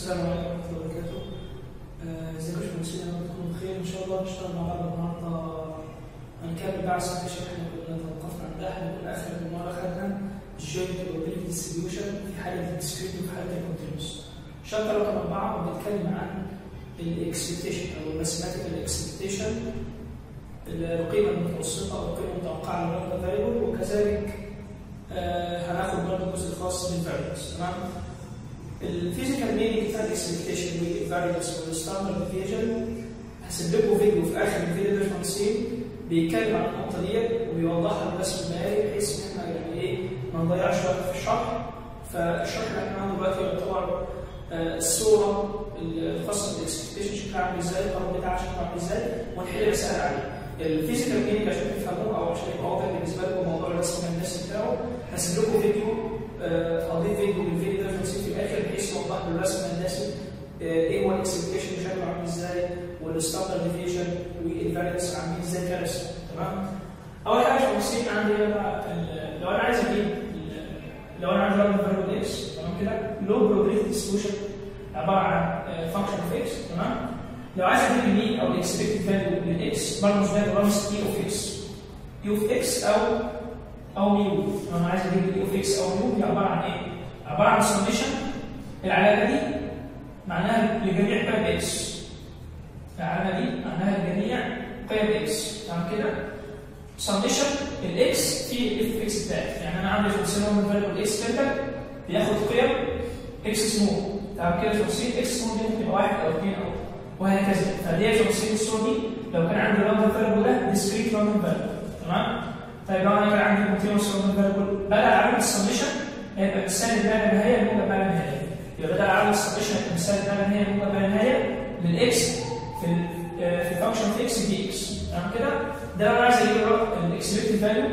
السلام عليكم ورحمة الله وبركاته. آه، ازيكم يا باشمهندسين يا رب تكونوا بخير ان شاء الله نشتغل مع بعض النهارده هنكمل بقى على السكشن احنا كنا توقفنا عندها احنا كنا اخر المره خدنا الجوينت probability ديستريبيوشن في حاله الديسكريت وفي حاله الكونتينوس. شابتر رقم اربعه بنتكلم عن الاكسبكتيشن او الماثيماتيكال اكسبكتيشن القيمه المتوسطه او القيمه المتوقعه للرقم فاريبل وكذلك آه، هناخد برضه الجزء الخاص بالفاريبلز تمام؟ الفيزيكال مينينج بتاع الاكسبكتيشن والفاريبلز والستاندرد ديفيجن هسيب لكم فيديو في اخر الفيديو ده باشمهندسين بيتكلم عن النقطه ديت وبيوضحها بالرسم المعياري بحيث ان احنا يعني ايه ما نضيعش وقت في الشرح فالشرح اللي احنا عامله دلوقتي يعتبر آه، الصوره الخاصه بالاكسبكتيشن شكلها عامل ازاي القرار بتاعها شكله عامل ازاي ونحل مسائل عليه الفيزيكال مينينج عشان تفهموه او عشان يبقى واضح بالنسبه لكم موضوع الرسم الهندسي بتاعه هسيب لكم فيديو آه، هضيف فيديو للفيديو ده في الاخر بحيث يوضح بالرسم الهندسي آه، ايه هو الاكسبكتيشن شكله عامل ازاي والستاندرد ديفيشن والفاريبلز عاملين ازاي كرسم تمام اول حاجه مهندسين عندي هنا بقى ال- لو انا عايز اجيب ال- لو انا عايز اعمل فاريبل اكس تمام كده لو بروبابيلتي ديستريبيوشن عباره عن فانكشن اوف اكس تمام لو عايز اجيب المين او الاكسبكتد فاليو للاكس برمز ده برمز تي اوف اكس تي اوف اكس او او ميو لو انا عايز اجيب تي اوف اكس او ميو دي عباره عن ايه؟ عباره عن سميشن العلامه دي معناها لجميع قيم اكس العلامه دي معناها لجميع قيم اكس تمام كده؟ سميشن الاكس في الاف اكس بتاعي يعني انا عندي فانكشن من فاليو الاكس كده بياخد قيم اكس سمول تمام كده فانكشن اكس سمول دي ممكن يبقى واحد او اثنين او وهكذا فدي فانكشن الصوره دي لو كان عندي راندوم فاليو ده ديسكريت راندوم فاليو تمام طيب لو انا كان عندي كونتينوس راندوم فاليو بدل عامل السميشن هيبقى مثال ما لا نهايه الموجب ما لا نهايه يبقى بدل عامل السميشن هيبقى مثال ما لا نهايه الموجب ما لا نهايه للاكس في ال في فانكشن في اكس دي اكس تمام كده ده لو انا عايز اجيب الاكسبكتد فاليو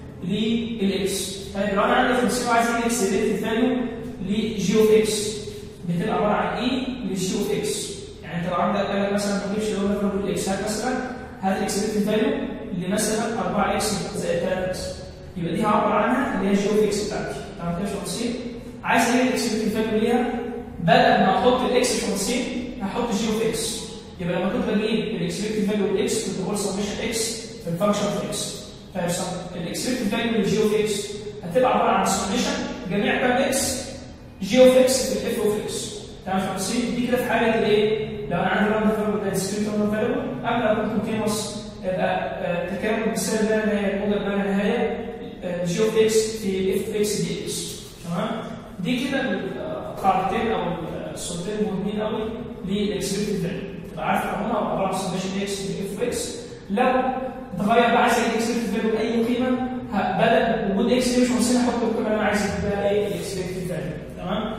للاكس طيب لو انا عندي فانكشن وعايز اجيب الاكسبكتد فاليو لجي اوف اكس بتبقى عباره عن اي لجي اوف اكس يعني انت لو عندك قال لك مثلا ما تجيبش اللي هو فاليو الاكس هات مثلا هات الاكسبكتد فاليو اللي مثلا 4 اكس زائد 3 اكس يبقى دي هعبر عنها اللي هي جي اوف اكس بتاعتي تمام كده شمسين عايز اجيب الاكسبكتد فاليو ليها بدل ما احط الاكس شمسين هحط جي اوف اكس يبقى لما كنت بجيب الاكسبكتد فاليو الاكس كنت بقول سميشن اكس في الفانكشن اوف اكس فالاكسبكتد فاليو للجي اوف اكس هتبقى عباره عن سميشن جميع قيم اكس جي اوف اكس في الاف اوف اكس تمام شمسين دي كده في حاله الايه؟ لو انا عندي راندوم فاليو ده ديسكريت راندوم فاليو قبل ما اكون كونتينوس يبقى آه، تكامل مثال لا نهايه موجب لا نهايه جي اوف اكس في اف اكس دي اكس تمام دي كده القاعدتين او الصورتين المهمين قوي للاكسبكتد فاليو تبقى عارف قانونها عباره عن سميشن اكس في اف اكس لو اتغير بقى عايز اجيب اكسبكتد فاليو باي قيمه ه- بدل وجود اكس دي مش مصير احط القيمه اللي انا عايز اجيبها ايه الاكسبكتد فاليو تمام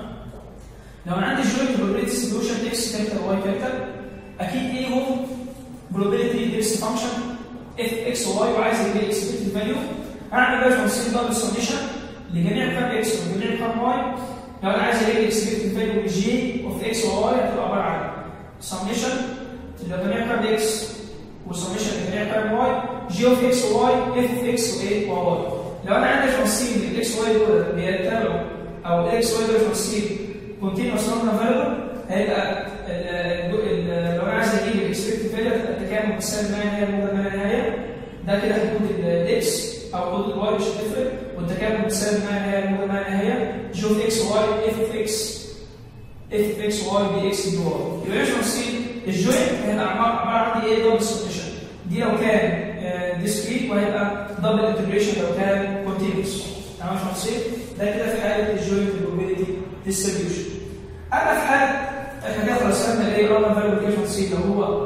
لو انا عندي جوينت probability distribution اكس كابيتال واي كابيتال اكيد ايه هو probability based function اف اكس واي وعايز اجيب الاكسبكتد فاليو هعمل بقى فانكشن دبل سميشن لجميع قيم اكس وجميع قيم واي لو انا عايز اجيب الاكسبكتد فاليو جي اوف اكس وواي هتبقى عباره عن سميشن لجميع قيم اكس وسميشن لجميع قيم واي جي اوف اكس وواي اف اوف اكس وايه وواي لو انا عندي فانكشن الاكس واي دول بيتبعوا او الاكس واي دول فانكشن كونتينوس نون فاليبل هيبقى ال- ال- لو انا عايز اجيب الاكسبكتد فاليو هتبقى التكامل مثال ما نهايه موجب ما لا نهايه ده كده هيكون الاكس او حدود الواي مش هتفرق والتكامل مثال ما نهايه موجب ما لا نهايه جي اوف اكس واي اف اوف اكس اف اوف اكس واي دي اكس دي واي يبقى ايش نصيب الجوينت هيبقى عباره عبارة عن ايه دبل سبشن دي لو كان ديسكريت وهيبقى دبل انتجريشن لو كان كونتينوس تمام مش نصيب ده كده في حاله الجوينت probability ديستريبيوشن اما في حاله احنا كده خلاص خدنا الايه راندوم فاليو لوكيشن سي اللي هو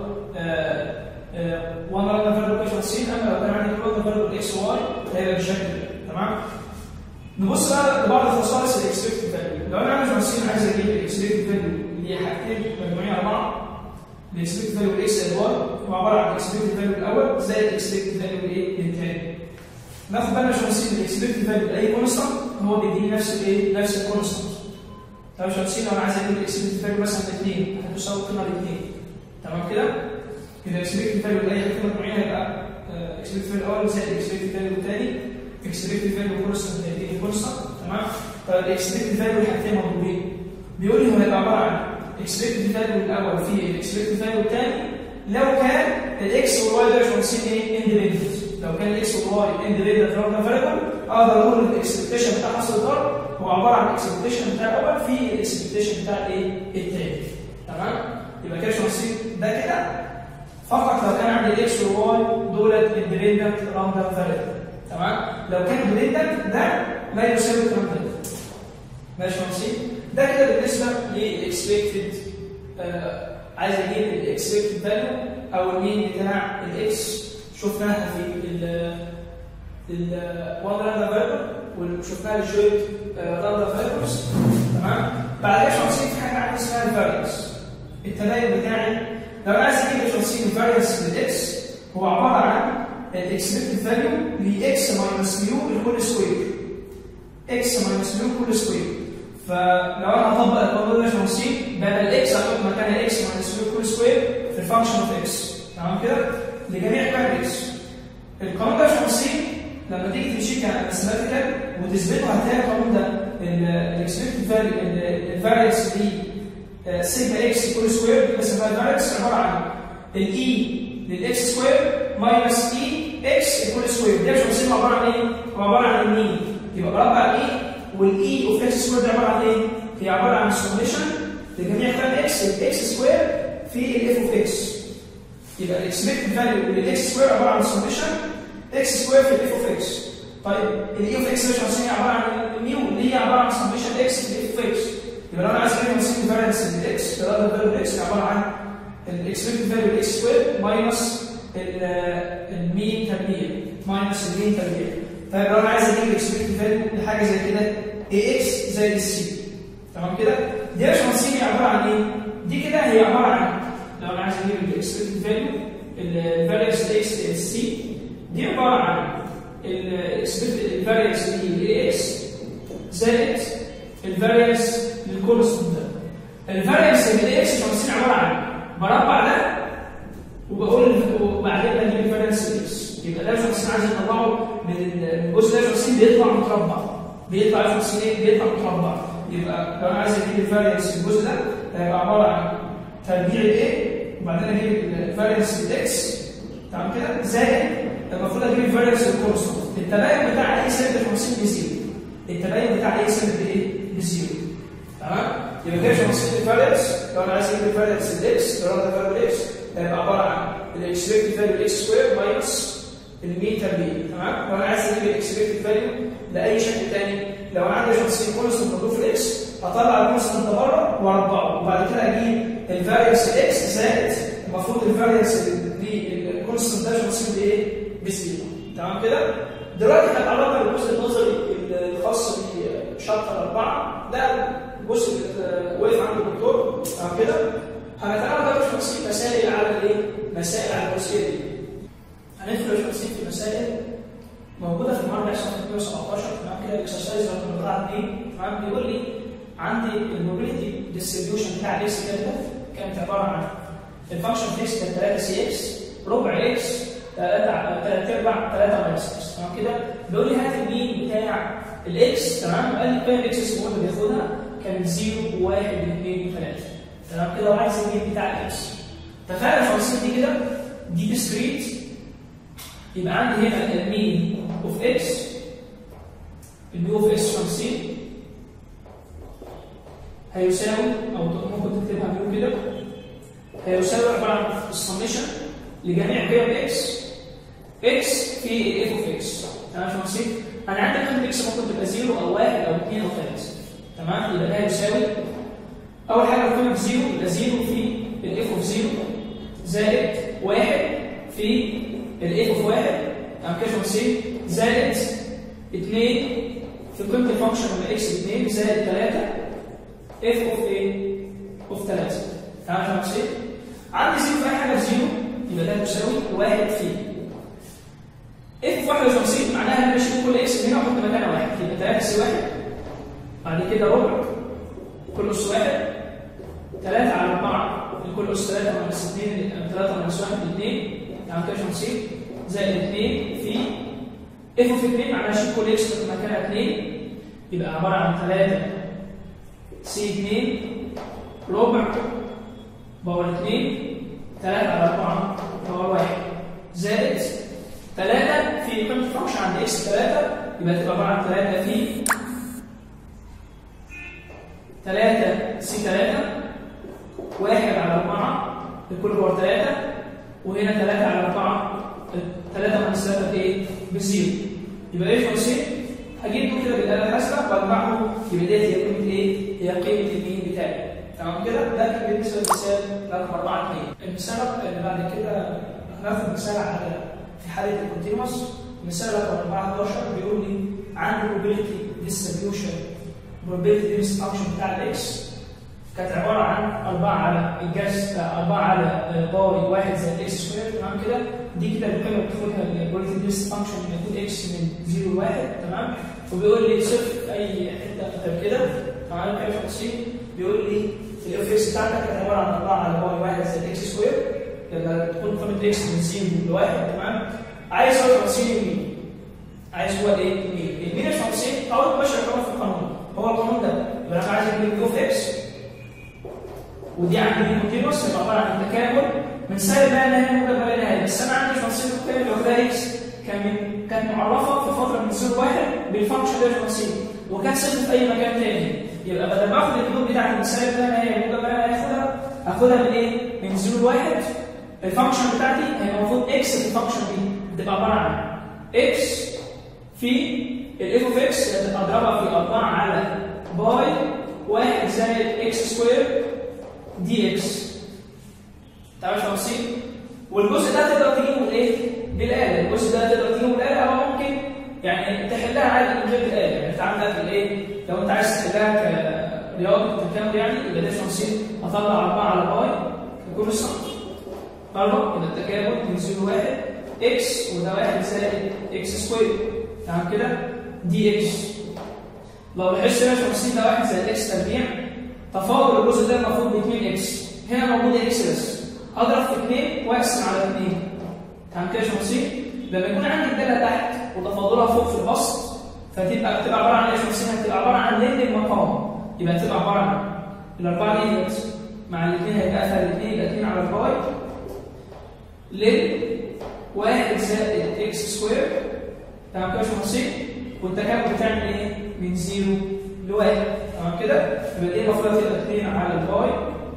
1 راندوم فاليو لوكيشن سي اما لو كان عندي راندوم فاليو اكس واي هيبقى بالشكل ده تمام نبص بقى لبعض خصائص الاكسبكتد فاليو لو انا عندي فانكشن عايز اجيب الاكسبكتد فاليو اللي هي حاجتين مجموعين على بعض الاكسبكتد فاليو الاكس زائد واي هو عباره عن الاكسبكتد فاليو الاول زائد الاكسبكتد فاليو الايه الثاني ناخد بالنا عشان نسيب الاكسبكتد فاليو لاي كونستانت هو بيديني نفس الايه نفس الكونستانت طب مش هنسيب لو انا عايز اجيب الاكسبكتد فاليو مثلا الاثنين هتساوي القيمه الاثنين تمام كده يبقى الاكسبكتد فاليو لاي حاجه معينه هيبقى اكسبكتد فاليو الاول زائد الاكسبكتد فاليو الثاني اكسبكتد فاليو كونستانت هيديني كونستانت تمام طب الاكسبكتد فاليو الحاجتين مضروبين بيقول لي هو هيبقى عباره عن الاكسبكتد فاليو الاول في الاكسبكتد فاليو الثاني لو كان الاكس والواي ده مش مهندسين ايه اندبندنت لو كان الاكس والواي اندبندنت راندوم فاريبل اقدر اقول ان الاكسبكتيشن بتاع حصل الضرب هو عباره عن الاكسبكتيشن بتاع الاول في الاكسبكتيشن بتاع الايه الثاني تمام يبقى كده مش مهندسين ده كده فقط لو كان عندي الاكس والواي دولت اندبندنت راندوم فاريبل تمام لو كان اندبندنت ده لا يساوي الكلام ده ماشي مهندسين ده كده بالنسبه للاكسبكتد آه عايز اجيب الاكسبكتد فاليو او المين بتاع الاكس شفناها في ال ال وان راندوم فاليو وشفناها الجوينت راندوم فاليوز تمام بعد كده مهندسين في حاجه عندي اسمها الفارينس التباين بتاعي لو انا عايز اجيب مهندسين الفارينس للاكس هو عباره عن الاكسبكتد فاليو لاكس ماينس ميو الكل سكوير اكس ماينس ميو كل سكوير فلو انا هطبق الموضوع ده في بدل الاكس هحط مكانها اكس ماينس ميو كل سكوير في الفانكشن اوف اكس تمام كده لجميع قيم اكس القانون ده في لما تيجي تمشي كماثيماتيكال وتثبته هتلاقي القانون ده الاكسبكتد فاليو الفارينس دي سيجما اكس كل سكوير دي بسميها الفارينس عباره عن الاي للاكس سكوير ماينس اي اكس كل سكوير ده مش مسمى عباره عن ايه؟ هو عباره عن المين يبقى مربع الاي والاي اوف اكس سكوير ده عباره عن ايه؟ هي عباره عن سميشن لجميع قيم اكس الاكس سكوير في الاف اوف اكس يبقى الاكسبكتد فاليو للاكس سكوير عباره عن سميشن اكس سكوير في الاف اوف اكس طيب الاي اوف اكس مش مسميه عباره عن الميو اللي هي عباره عن سميشن اكس في الاف اوف اكس يبقى لو انا عايز اجيب مسميه فالينس للاكس فده فاليو الاكس عباره عن الاكسبكتد فاليو للاكس سكوير ماينس المين تربيع ماينس المين تربيع طيب لو انا عايز اجيب الاكسبكتد فاليو لحاجه زي كده اي اكس زائد السي تمام كده دي مش مسميه عباره عن ايه دي كده هي عباره عن لو انا عايز اجيب الاكسبكتد فاليو الفاريانس اكس سي دي عباره عن الاكسبكتد الفاريانس لاي اكس زائد الفاريانس للكونستنت ده الفاريانس لاي اكس مش عباره عن مربع ده وبقول وبعدين بجيب الفاريانس اكس يبقى ده مش عايز اطلعه من الجزء ده مش بيطلع متربع بيطلع مش ايه بيطلع متربع يبقى لو انا عايز اجيب الفاريانس الجزء ده هيبقى عباره عن تربيع الايه وبعدين اجيب الفاريانس الاكس تمام كده زائد المفروض اجيب الفاريانس الكونستنت التباين بتاع اي سالب 50 بزيرو التباين بتاع اي سالب بايه؟ بزيرو تمام يبقى كده 50 الفاريانس لو انا عايز اجيب الفاريانس الاكس لو انا فاريانس الاكس هيبقى عباره عن الاكسبكتد فاليو الاكس سكوير ماينس المين تربيع تمام لو انا عايز اجيب الاكسبكتد فاليو لاي شكل ثاني لو انا عندي 50 كونستنت موجود في الاكس هطلع الكونستنت ده بره واربعه وبعد كده اجيب الفاريانس الاكس زائد المفروض الفاريانس الكونستنت ده 50 بايه؟ بزيرو تمام كده؟ دلوقتي هنتعرض للجزء النظري الخاص بشابتر 4 ده الجزء اللي وقف عند الدكتور تمام كده؟ هنتعرض دلوقتي في مسائل على الايه؟ مسائل على الجزئيه دي. هندخل شخصيا في مسائل موجوده في المرجع صفحه 217 تمام كده الاكسرسايز رقم 4 2 تمام بيقول لي عندي الموبيليتي ديستريبيوشن بتاع الاكس ده كانت عباره عن الفانكشن اكس كانت 3 سي اكس ربع اكس 3 3 ارباع 3 ماينس اكس تمام كده بيقول لي هات المين بتاع الاكس تمام قال لي قيم الاكس سكوير اللي بياخدها كان 0 و1 و2 و3 تمام كده وعايز المين بتاع الاكس تخيل الفانكشن دي كده دي ديسكريت يبقى عندي هنا المين اوف اكس الميو اوف اكس 50 هيساوي او ممكن تكتبها ميو كده هيساوي عباره عن السميشن لجميع قيم اكس اكس في اف اوف اكس تمام يا شمسي انا عندي قيمه اكس ممكن تبقى 0 او 1 او 2 او 3 تمام يبقى ده يساوي اول حاجه القيمه ب 0 يبقى 0 في الاف اوف 0 زائد 1 في الاف اوف 1 تمام كده يا شمسي زائد 2 في قيمه الفانكشن من اكس 2 زائد 3 اف اوف ايه؟ اوف 3 تمام يا شمسي عندي 0 في اي حاجه في 0 يبقى ده تساوي 1 في اف 51 معناها ان انا اشيل كل اكس هنا واحط مكانها 1 يبقى 3 سي 1 بعد كده ربع كل اس 1 3 على 4 الكل اس 3 ناقص 2 3 ناقص 1 2 يعني كده 50 زائد 2 في اف اوف 2 معناها اشيل كل اكس واحط مكانها 2 يبقى عباره عن 3 سي 2 ربع باور 2 3 على 4 باور 1 زائد 3 في قيمه الفانكشن عند اكس 3 يبقى تبقى عباره عن 3 في 3 سي 3 1 على 4 لكل باور 3 وهنا 3 على 4 3 ناقص 3 بايه؟ بزيرو يبقى ايه فانكشن هجيبه كده بالاله الحاسبه واجمعه يبقى ديت هي قيمه ايه؟ هي قيمه المين بتاعي تمام كده ده كان بالنسبه للمثال رقم 4 2 المثال اللي بعد كده هناخد مثال على في حاله الكونتينوس مثال رقم 4 11 بيقول لي عندي probability distribution probability density function بتاع الاكس كانت عباره عن 4 على الجاز 4 على باي 1 زائد اكس سكوير تمام كده دي كده القيمه اللي بتاخدها البوليتي ديس فانكشن لما يكون اكس من 0 ل 1 تمام وبيقول لي صفر في اي حته غير كده تمام كده 50 بيقول لي الاف اكس بتاعتك كانت عباره عن 4 على باي 1 زائد اكس سكوير لما تكون قيمه اكس من 0 ل 1 تمام عايز هو 50 يمين عايز هو ايه؟ يمين يمين ال 50 اول مباشر كمان في القانون هو القانون ده يبقى انا عايز اجيب اوف اكس ودي عندي دي كونتينوس يبقى عباره عن تكامل من سالب بقى نهايه موجب بقى نهايه بس انا عندي فانكشن القيم اللي واخدها اكس كان من كانت معرفه في فتره من 0 1 بالفانكشن ده فانكشن وكانت صفر في اي مكان تاني يبقى بدل ما اخد الحدود بتاعتي من سالب بقى نهايه موجب بقى نهايه اخدها اخدها من ايه؟ من 0 ل 1 الفانكشن بتاعتي هي المفروض اكس في الفانكشن دي بتبقى عباره عن اكس في الاف اوف اكس اضربها في 4 على باي 1 زائد اكس سكوير دي اكس تمام شمسين والجزء ده تقدر تجيبه بايه؟ بالاله الجزء ده تقدر تجيبه بالاله او ممكن يعني تحلها عادي من غير الاله يعني انت عندك الايه؟ لو انت عايز تحلها كرياضه تكامل يعني يبقى ده شمسين اطلع 4 على باي كل سنه مره يبقى التكامل من 0 1 اكس وده 1 زائد اكس سكوير تمام كده؟ دي اكس لو لاحظت هنا شمسين ده 1 زائد اكس تربيع تفاضل الجزء ده المفروض ب 2 اكس هنا موجود اكس بس اضرب في 2 واقسم على 2 تمام كده شمسين لما يكون عندي الداله تحت وتفاضلها فوق في البسط فتبقى بتبقى عباره عن ايه شمسين هتبقى عباره عن لين المقام يبقى تبقى عباره عن الاربعه ديت مع الاثنين هيبقى اسهل الاثنين يبقى 2 على الباي لين 1 زائد اكس سكوير تمام كده شمسين والتكامل بتعمل ايه؟ من 0 لواحد تمام كده يبقى ايه المفروض تبقى 2 على الباي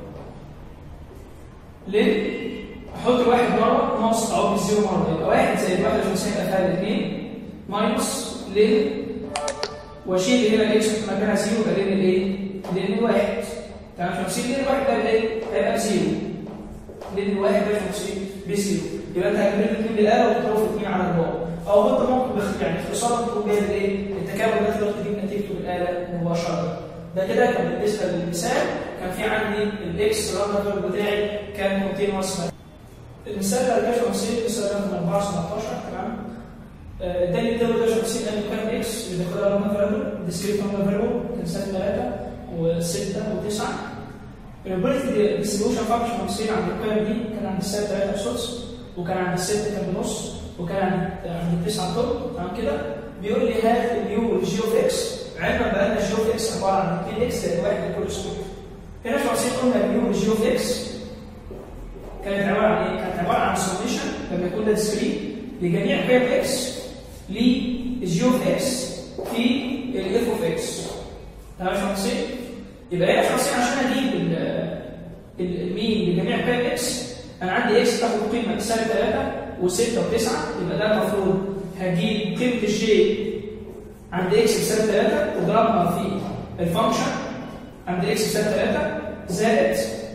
لين احط الواحد مره ناقص او بالزيرو مره يبقى واحد زائد واحد وخمسين يبقى فيها الاثنين ماينس لين واشيل هنا الاكس في مكانها زيرو يبقى لين الايه؟ لين الواحد تمام 50 لين الواحد ده بايه؟ هيبقى بزيرو لين الواحد ده 50 بزيرو يبقى انت هتجيب الاثنين بالاله وتضربه في 2 على الباي او انت ممكن يعني اختصارا تقوم جايب الايه؟ التكامل ده تقدر تجيب نتيجته بالاله مباشره ده كده كان بالنسبه للمثال كان في عندي الاكس راندر بتاعي كان كونتينوس المثال اللي جه 50 مثال رقم 4 17 تمام اداني الدوري ده 50 لانه كان اكس اللي بياخدها رقم فاريبل ديسكريت رقم فاريبل كان سنه 3 و6 و9 البريث ديستريبيوشن فانكشن 50 عند القيم دي كان عند السالب 3 بسدس وكان عند الست كان بنص وكان عند عند 9 طب تمام كده بيقول لي هات اليو والجي اوف اكس علما بان الجي اوف اكس عباره عن 2 اكس زائد 1 لكل سكوير هنا في 50 قلنا اليو والجي اوف اكس كانت عباره عن ايه؟ كانت عباره عن سميشن لما يكون ده ديسكريت لجميع قيم اكس للجي اوف اكس في الاف اوف اكس تمام يا شمسي؟ يبقى هنا شمسي عشان اجيب المين لجميع قيم اكس انا عندي اكس تاخد قيمه سالب 3 و6 و9 يبقى ده المفروض هجيب قيمه الجي عند اكس بسالب 3 تضربها في الفانكشن عند اكس بسالب 3 زائد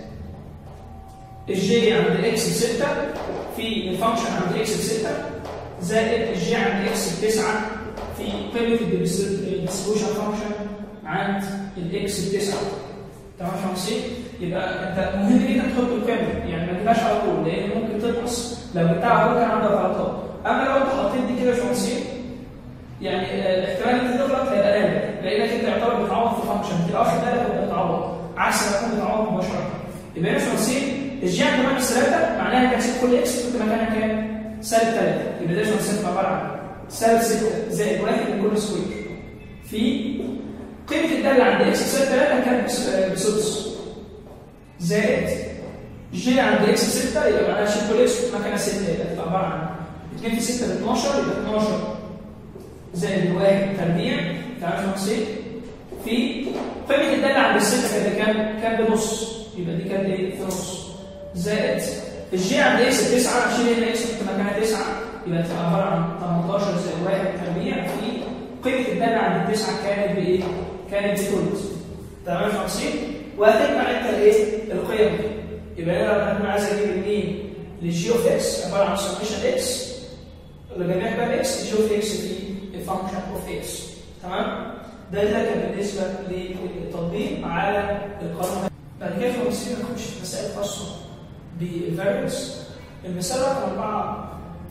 الجي عند اكس ب 6 في الفانكشن عند اكس ب 6 زائد الجي عند اكس ب 9 في قيمه الديستريبيوشن فانكشن عند الاكس ب 9 تمام شمسي يبقى انت مهم جدا تحط القيمه يعني ما تجيبهاش على طول لان ممكن تنقص لو جبتها على طول كان عندك غلطات اما لو انت حطيت دي كده شمسي يعني الاحتمال ان انت تغلط هيبقى قليل لانك انت يعتبر بتعوض في فانكشن ما تبقاش بالك بتعوض عكس ما تكون بتعوض مباشره يبقى هنا شمسي الجي عند ماينس 3 معناها انك هتسيب كل اكس كنت مكانها كام؟ سالب 3 يبقى ده شمسيات عباره عن سالب 6 زائد 1 لكل سكوير في قيمه الداله عند اكس سالب 3 كانت بسدس زائد جي عند اكس 6 يبقى معناها شيل كل اكس مكانها 6 يبقى تبقى عباره عن 2 في 6 ب 12 يبقى 12 زائد الواحد تربيع تعالوا نقسم في قيمه الداله عند السته كانت كام؟ كام بنص يبقى دي كانت ايه؟ في نص زائد الجي عند اكس 9 شيل هنا اكس في مكانها 9 يبقى تبقى عباره عن 18 زائد واحد تربيع في قيمه الداله عند التسعه كانت بايه؟ كانت بتولد تمام يا خمسين وهتجمع انت الايه؟ القيم دي يبقى انا لو انا عايز اجيب المين للجي اوف اكس عباره عن سميشن اكس لجميع بقى اكس جي اوف اكس في الفانكشن اوف اكس تمام؟ ده ده كان بالنسبه للتطبيق على القانون بعد كده في خمسين نخش في مسائل خاصه بالفاريبلز المثال رقم 4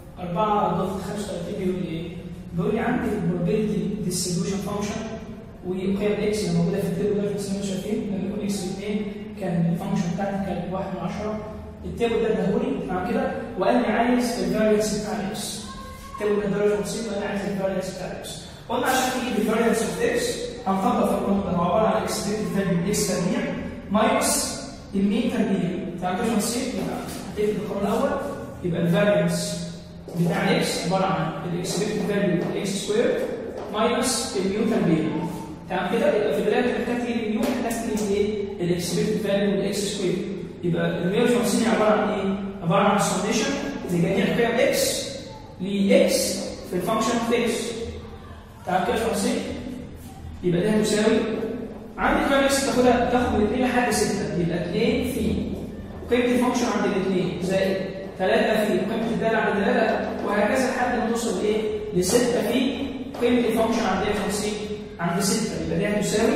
4 ضغط 35 بيقول ايه؟ بيقول لي عندي probability distribution function وقيم اكس اللي موجوده في التيبل ده زي ما شايفين لما يكون اكس 2 كان الفانكشن بتاعتي كانت 1 من 10 التيبل ده اداهولي مع كده وقال لي عايز الفارينس بتاع الاكس التيبل ده درجه بسيطه وانا عايز الفارينس بتاع الاكس قلنا عشان نجيب الفارينس اوف اكس هنطبق في القانون ده هو عباره عن اكسبكتد فاليو اكس تربيع ماينس المين تربيع بتاع كده نصيب يبقى هتكتب القانون الاول يبقى الفارينس بتاع الاكس عباره عن الاكسبكتد فاليو اكس سكوير ماينس الميو تربيع تمام كده يبقى في البدايه محتاج تجيب الميو محتاج تجيب ايه؟ الاكسبكتد فاليو الاكس سكوير يبقى ال 150 عباره عن ايه؟ عباره عن سميشن لجميع قيم اكس لاكس في الفانكشن اوف اكس تمام كده 50 يبقى ده هتساوي عندي قيم اكس تاخدها تاخد من 2 لحد 6 يبقى 2 في قيمه الفانكشن عند الاثنين زائد 3 في قيمه الداله عند 3 وهكذا لحد ما توصل لايه؟ ل 6 في قيمه الفانكشن عند 50 عند 6 يبقى دي هتساوي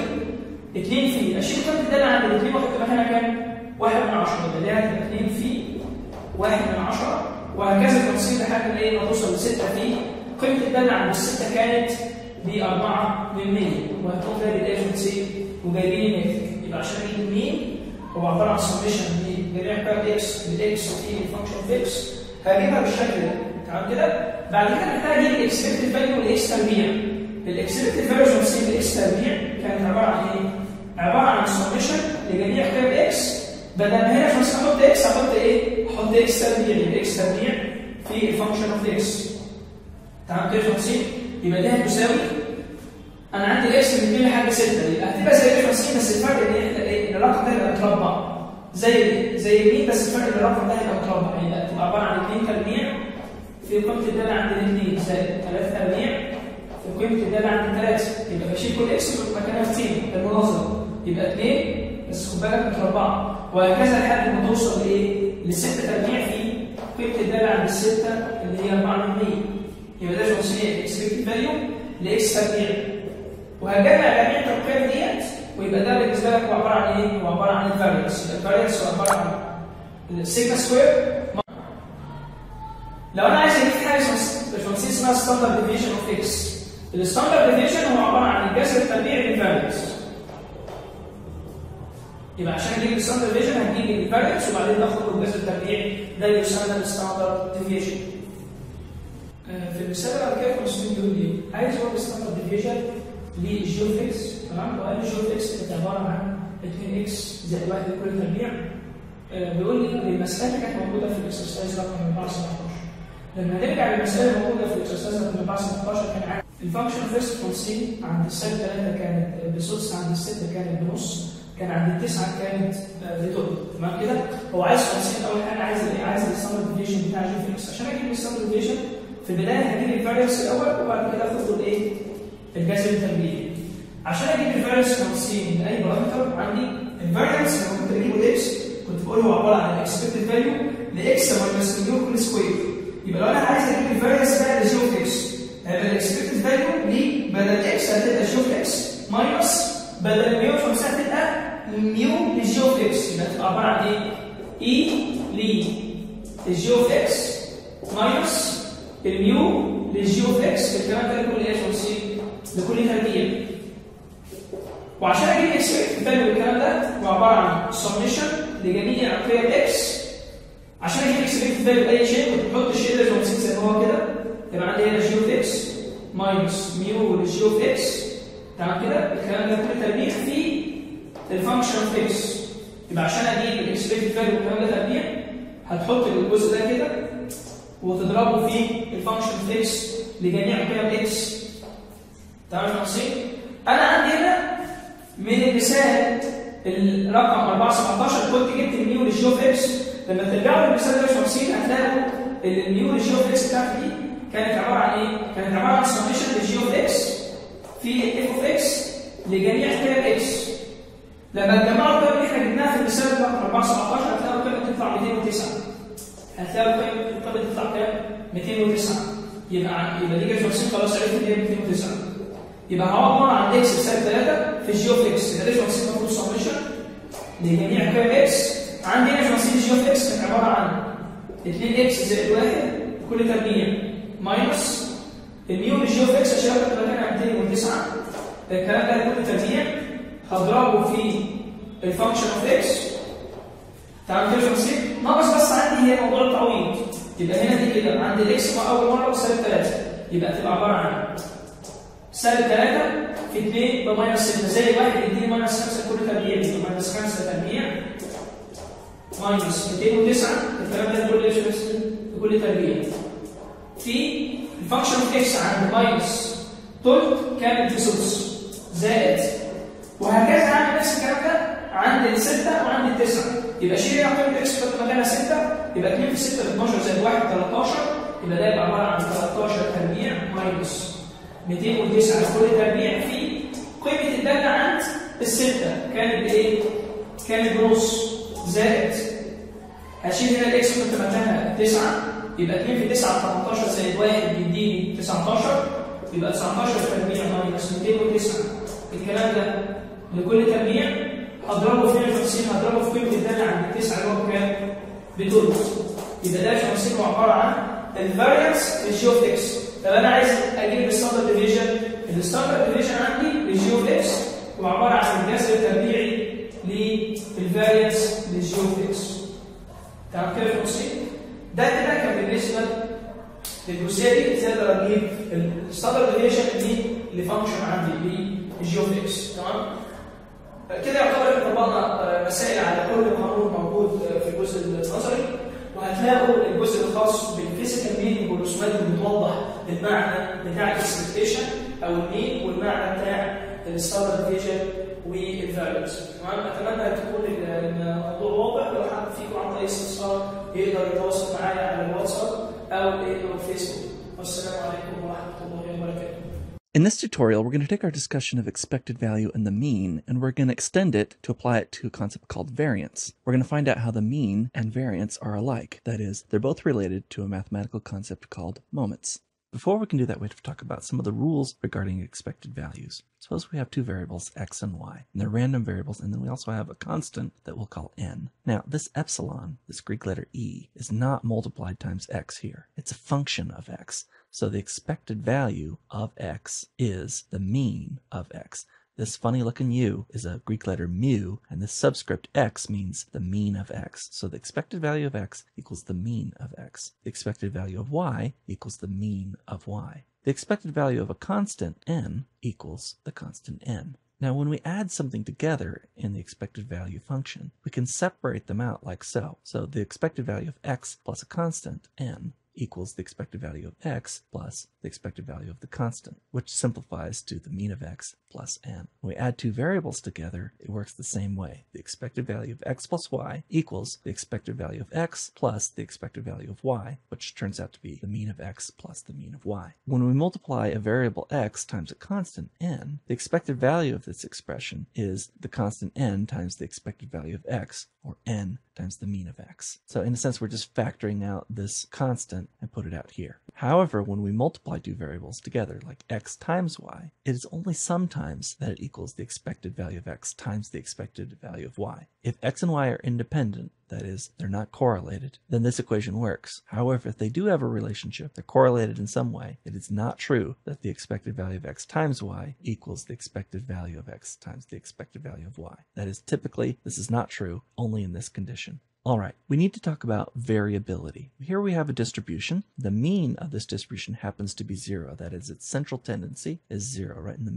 2 في اشيل قيمه الداله عند الاثنين واحط مكانها كام؟ 1 من 10 يبقى دي هتبقى 2 في 1 من 10 وهكذا التفصيل لحد ما ايه ما توصل ل 6 في قيمه الداله عند السته كانت ب 4 من 100 وهتقوم جايب الايجنسي وجايبين الناتج يبقى عشان اجيب مين هو عباره عن سميشن لجميع قيم اكس بالاكس وفي الفانكشن اوف اكس هجيبها بالشكل ده تمام كده بعد كده محتاج اجيب الاكسبكتد فاليو والاكس تربيع الاكسبكتد فاليو سي بالاكس تربيع كانت عباره عن ايه؟ عباره عن سميشن لجميع قيم اكس بدل ما هنا عشان احط اكس هحط ايه؟ احط اكس تربيع يبقى اكس تربيع في الفانكشن اوف اكس تمام كده 50 يبقى دي هتساوي انا عندي الاكس من 2 لحد 6 يبقى هتبقى زي 50 بس الفرق ان احنا ايه؟ الرقم ده يبقى متربع زي زي مين بس الفرق ان الرقم ده هيبقى متربع يبقى تبقى عباره عن 2 تربيع في قيمه الداله عند الاثنين زائد 3 تربيع في قيمه الداله عند 3 يبقى بشيل كل اكس في مكانها 200 المناظره يبقى 2 بس خد بالك متربعه وهكذا لحد ما توصل لايه؟ ل 6 تربيع في قيمه الداله عند السته اللي هي 4 من 100 يبقى ده شخصيه اكسبكتد فاليو لاكس تربيع وهجمع جميع القيم ديت ويبقى ده بالنسبه لك هو عباره عن ايه؟ هو عباره عن الفارينس الفارينس هو عباره عن السيجما سكوير لو انا عايز اجيب حاجه باشمهندس اسمها ستاندرد ديفيشن اوف اكس الستاندرد ديفيشن هو عباره عن الجذر التربيعي للفارينس يبقى عشان اجيب الستاندرد ديفيشن هنجيب الفارينس وبعدين ناخد الجذر التربيعي ده يسمى الستاندرد ديفيشن في المثال اللي بعد كده 500 بيقول ايه؟ عايز هو الستاندرد ديفيشن للجيوفيكس تمام وقال الجيوفيكس كانت عباره عن 2 اكس زائد 1 لكل تربيع آه بيقول لي المساله اللي كانت موجوده في الاكسرسايز رقم 4 17 لما نرجع للمساله اللي موجوده في الاكسرسايز رقم 4 17 كان عندي الفانكشن فيرست كونسين عند السالب 3 كانت بسدس عند السته كانت بنص كان عند التسعه كانت بتقل تمام كده هو عايز كونسين اول حاجه عايز ايه عايز الستاندرد ديفيشن بتاع الجيوفيكس عشان اجيب الستاندرد ديفيشن في البدايه هجيب الفاريانس الاول وبعد كده اخد الايه الجذر التربيعي عشان اجيب الفاريانس 50 لاي بارامتر عندي الفاريانس لما كنت بجيبه اكس كنت بقول هو عباره عن الاكسبكتد فاليو لاكس ماينس مليون كل سكوير يبقى لو انا عايز اجيب الفاريانس بقى لجي اوف اكس هيبقى الاكسبكتد فاليو ليه بدل اكس هتبقى جي اوف اكس ماينس بدل 150 هتبقى ميو لجي اوف اكس يبقى تبقى عباره عن ايه؟ اي للجي اوف اكس ماينس الميو للجي اوف اكس الكلام ده لكل ايه لكل تربيع وعشان اجيب اكسبكت فاليو الكلام ده هو عباره عن سميشن لجميع قيم اكس عشان اجيب اكسبكت فاليو اي شيء كنت بحط الشيء ده زي ما هو كده يبقى عندي هنا جي اوف اكس ماينس ميو للجي اوف اكس تمام كده الكلام ده كل تربيع في الفانكشن اوف اكس يبقى عشان اجيب الاكسبكتد فاليو والكلام ده تربيع هتحط الجزء ده كده وتضربه في الفانكشن اوف اكس لجميع قيم اكس تمام يا نصيب انا عندي هنا من المثال الرقم 417 كنت جبت الميو للجي اوف اكس لما ترجعوا للمثال ده 50 هتلاقوا الميو للجي اوف اكس بتاعتي دي كانت عباره عن ايه؟ كانت عباره عن سمشن للجي اوف اكس في اف اوف اكس لجميع قيم اكس لما تجمعوا القيم اللي احنا جبناها في المثال رقم 417 هتلاقوا القيمه تطلع 209 هتلاقوا القيمه القيمه تطلع كام؟ 209 يبقى يبقى دي جت 50 خلاص عرفت ان هي 209 يبقى هو عباره عن اكس سالب 3 في الجي اوف اكس يبقى ده 50 المفروض سمشن لجميع قيم اكس عندي هنا 50 جي اوف اكس كانت عباره عن 2 اكس زائد 1 كل تربيع ماينس الميو للجي اوف اكس عشان كنت مكانها 209 الكلام ده كل تربيع هضربه في الفانكشن اوف اكس تمام كده 50 ناقص بس عندي هي موضوع التعويض يبقى هنا دي كده عندي الاكس مع اول مره بسالب 3 يبقى تبقى عباره عن سالب 3 في 2 بماينس 6 زي 1 يديني ماينس 5 كل تربيع يبقى ماينس 5 تربيع ماينس 209 الكلام ده كل كل تربيع في الفانكشن اوف اكس عند ماينس تلت كامل في سدس زائد وهكذا عندي نفس الكلام ده عند الستة وعند التسعة يبقى شيل هنا قيمة اكس تحط مكانها 6 يبقى 2 في 6 ب 12 زائد 1 13 يبقى ده يبقى عبارة عن 13 تربيع ماينس 209 كل تربيع في قيمة الدالة عند الستة كانت بإيه؟ كانت بنص زائد هشيل هنا الاكس كنت مكانها 9 يبقى 2 في 9 18 زائد 1 بيديني 19 يبقى 19 تربيع ماينس 209 الكلام ده لكل تربيع هضربه في 50 هضربه في قيمه الداله عند التسعه اللي هو بكام؟ بتلت يبقى ده 50 هو عباره عن الفاريانس في الجي اوف اكس طب انا عايز اجيب الستاندرد ديفيجن الستاندرد ديفيجن عندي للجي اوف اكس هو عباره عن الجذر التربيعي للفاريانس للجي اوف اكس تمام كده يا 50 ده كده كان بالنسبه للجزئيه دي تقدر اجيب الستاندرد ديفيجن دي لفانكشن عندي للجي اوف اكس تمام كده يعتبر احنا طبقنا مسائل على كل قانون موجود في الجزء النظري وهتلاقوا الجزء الخاص بالفيزيكال مينينج والرسومات اللي بتوضح المعنى بتاع الاكسبكتيشن او المين والمعنى بتاع الستاندرد ديفيجن والفاليوز تمام اتمنى تكون الموضوع واضح لو حد فيكم عنده اي استفسار يقدر يتواصل معايا على الواتساب او الفيسبوك والسلام عليكم ورحمه الله وبركاته In this tutorial, we're going to take our discussion of expected value and the mean, and we're going to extend it to apply it to a concept called variance. We're going to find out how the mean and variance are alike. That is, they're both related to a mathematical concept called moments. Before we can do that, we have to talk about some of the rules regarding expected values. Suppose we have two variables, x and y, and they're random variables, and then we also have a constant that we'll call n. Now, this epsilon, this Greek letter e, is not multiplied times x here. It's a function of x. So the expected value of x is the mean of x. This funny looking u is a Greek letter mu, and this subscript x means the mean of x. So the expected value of x equals the mean of x. The expected value of y equals the mean of y. The expected value of a constant n equals the constant n. Now, when we add something together in the expected value function, we can separate them out like so. So the expected value of x plus a constant, n, equals the expected value of x plus the expected value of the constant, which simplifies to the mean of x plus n. When we add two variables together, it works the same way. The expected value of x plus y equals the expected value of x plus the expected value of y, which turns out to be the mean of x plus the mean of y. When we multiply a variable x times a constant n, the expected value of this expression is the constant n times the expected value of x, or n times the mean of x. So in a sense, we're just factoring out this constant and put it out here. However, when we multiply two variables together, like x times y, it is only sometimes that it equals the expected value of x times the expected value of y. If x and y are independent, that is, they're not correlated, then this equation works. However, if they do have a relationship, they're correlated in some way, it is not true that the expected value of x times y equals the expected value of x times the expected value of y. That is, typically, this is not true only in this condition. All right, we need to talk about variability. Here we have a distribution. The mean of this distribution happens to be zero. That is, its central tendency is zero, right in the middle.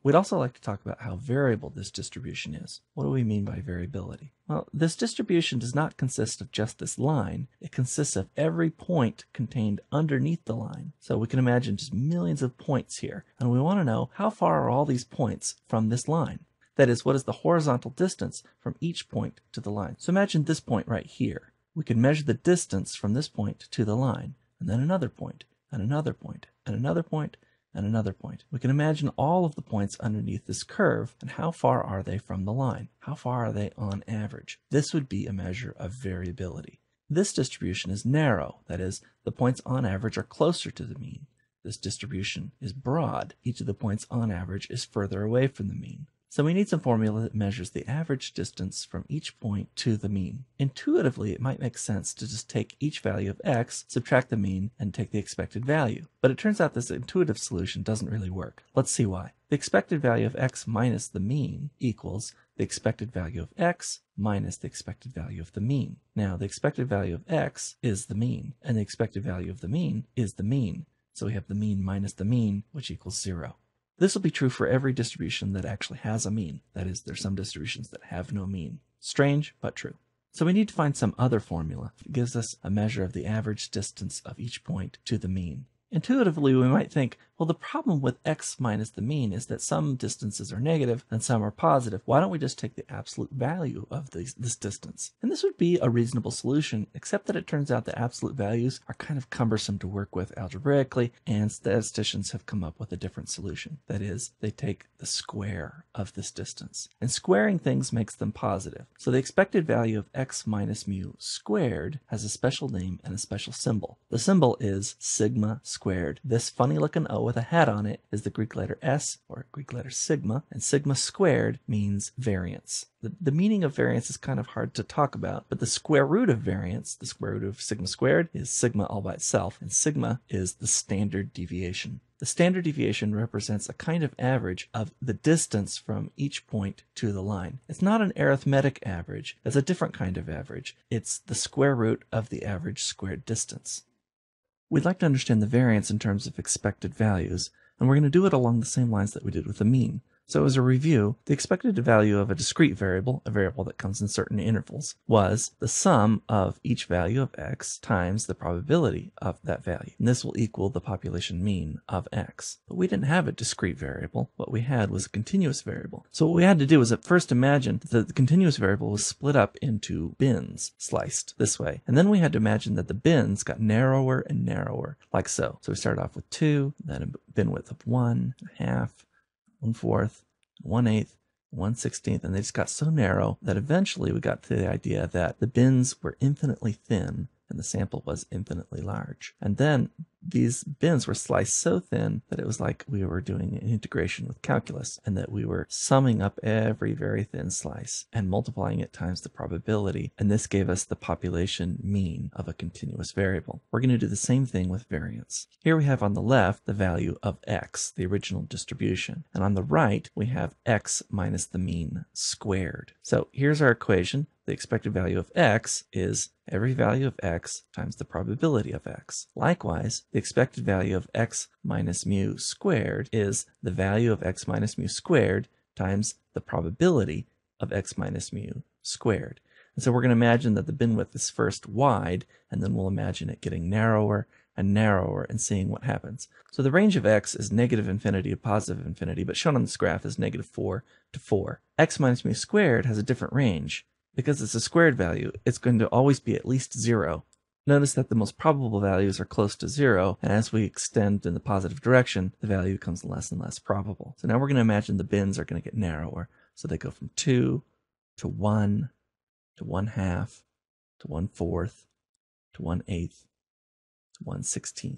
We'd also like to talk about how variable this distribution is. What do we mean by variability? Well, this distribution does not consist of just this line. It consists of every point contained underneath the line. So we can imagine just millions of points here. And we want to know how far are all these points from this line? That is, what is the horizontal distance from each point to the line? So imagine this point right here. We can measure the distance from this point to the line, and then another point, and another point, and another point, and another point. We can imagine all of the points underneath this curve and how far are they from the line? How far are they on average? This would be a measure of variability. This distribution is narrow, that is, the points on average are closer to the mean. This distribution is broad, each of the points on average is further away from the mean. So we need some formula that measures the average distance from each point to the mean. Intuitively, it might make sense to just take each value of x, subtract the mean, and take the expected value. But it turns out this intuitive solution doesn't really work. Let's see why. The expected value of x minus the mean equals the expected value of x minus the expected value of the mean. Now, the expected value of x is the mean, and the expected value of the mean is the mean. So we have the mean minus the mean, which equals zero. This will be true for every distribution that actually has a mean. That is, there's some distributions that have no mean. Strange, but true. So we need to find some other formula that gives us a measure of the average distance of each point to the mean. Intuitively, we might think, well, the problem with x minus the mean is that some distances are negative and some are positive. Why don't we just take the absolute value of this, this distance? And this would be a reasonable solution, except that it turns out that absolute values are kind of cumbersome to work with algebraically, and statisticians have come up with a different solution. That is, they take the square of this distance. And squaring things makes them positive. So the expected value of x minus mu squared has a special name and a special symbol. The symbol is sigma squared. This funny looking O with a hat on it is the Greek letter S or Greek letter sigma, and sigma squared means variance. The, the meaning of variance is kind of hard to talk about, but the square root of variance, the square root of sigma squared, is sigma all by itself, and sigma is the standard deviation. The standard deviation represents a kind of average of the distance from each point to the line. It's not an arithmetic average, it's a different kind of average. It's the square root of the average squared distance. We'd like to understand the variance in terms of expected values, and we're going to do it along the same lines that we did with the mean. So as a review, the expected value of a discrete variable, a variable that comes in certain intervals, was the sum of each value of x times the probability of that value. And this will equal the population mean of x. But we didn't have a discrete variable. What we had was a continuous variable. So what we had to do was at first imagine that the continuous variable was split up into bins, sliced this way. And then we had to imagine that the bins got narrower and narrower, like so. So we started off with two, then a bin width of one, a half, one fourth, one eighth, one sixteenth, and they just got so narrow that eventually we got to the idea that the bins were infinitely thin and the sample was infinitely large. And then these bins were sliced so thin that it was like we were doing an integration with calculus and that we were summing up every very thin slice and multiplying it times the probability. And this gave us the population mean of a continuous variable. We're going to do the same thing with variance. Here we have on the left the value of x, the original distribution. And on the right, we have x minus the mean squared. So here's our equation the expected value of x is every value of x times the probability of x. Likewise, the expected value of x minus mu squared is the value of x minus mu squared times the probability of x minus mu squared. And so we're going to imagine that the bin width is first wide, and then we'll imagine it getting narrower and narrower and seeing what happens. So the range of x is negative infinity to positive infinity, but shown on this graph is negative 4 to 4. x minus mu squared has a different range. Because it's a squared value, it's going to always be at least 0. Notice that the most probable values are close to 0, and as we extend in the positive direction, the value becomes less and less probable. So now we're going to imagine the bins are going to get narrower. So they go from 2 to 1 to 1 half to 1 fourth to 1 eighth to 1 16th,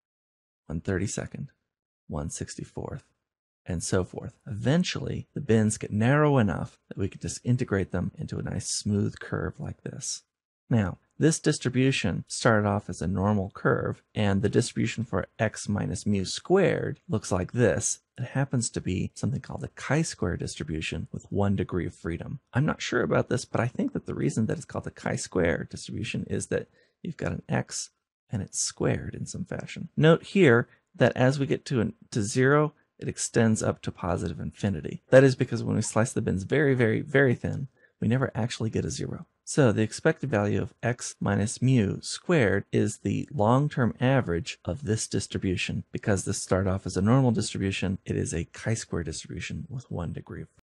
1 32nd, 1 64th, and so forth. Eventually, the bins get narrow enough that we can just integrate them into a nice smooth curve like this. Now, this distribution started off as a normal curve, and the distribution for x minus mu squared looks like this. It happens to be something called the chi-square distribution with one degree of freedom. I'm not sure about this, but I think that the reason that it's called the chi-square distribution is that you've got an x and it's squared in some fashion. Note here that as we get to, an, to zero it extends up to positive infinity. That is because when we slice the bins very, very, very thin, we never actually get a zero. So the expected value of x minus mu squared is the long-term average of this distribution. Because this started off as a normal distribution, it is a chi-square distribution with one degree of